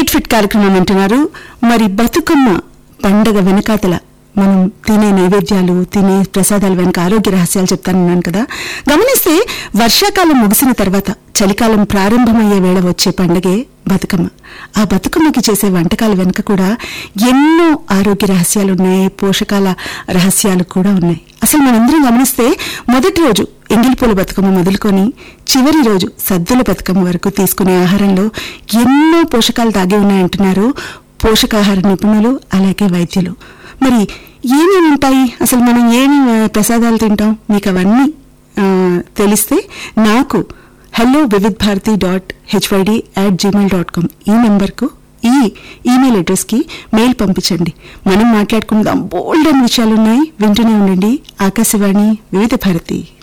eat fit కార్యక్రమం వింటున్నారు మరి బతుకమ్మ పండగ వెనకాతల మనం తినే నైవేద్యాలు తినే ప్రసాదాల వెనక ఆరోగ్య రహస్యాలు చెప్తానన్నాను కదా గమనిస్తే వర్షాకాలం ముగిసిన తర్వాత చలికాలం ప్రారంభమయ్యే వేళ వచ్చే పండగే బతుకమ్మ ఆ బతుకమ్మకి చేసే వంటకాల వెనుక కూడా ఎన్నో ఆరోగ్య రహస్యాలు ఉన్నాయి పోషకాల రహస్యాలు కూడా ఉన్నాయి అసలు మనందరం గమనిస్తే మొదటి రోజు ఎంగిలిపూల బతుకమ్మ మొదలుకొని చివరి రోజు సద్దుల బతుకమ్మ వరకు తీసుకునే ఆహారంలో ఎన్నో పోషకాలు దాగి ఉన్నాయంటున్నారు పోషకాహార నిపుణులు అలాగే వైద్యులు మరి ఏమేమి ఉంటాయి అసలు మనం ఏమి ఆ, ప్రసాదాలు తింటాం మీకు అవన్నీ ఆ, తెలిస్తే నాకు hello Vividh Bharati dot HYD at Gmail dot com ఈ నెంబర్కు ఈ ఈమెయిల్ అడ్రస్కి మెయిల్ పంపించండి మనం మాట్లాడుకుందాం బోల్డ్ అని విషయాలున్నాయి వింటూనే ఉండండి ఆకాశవాణి వివిధ భారతి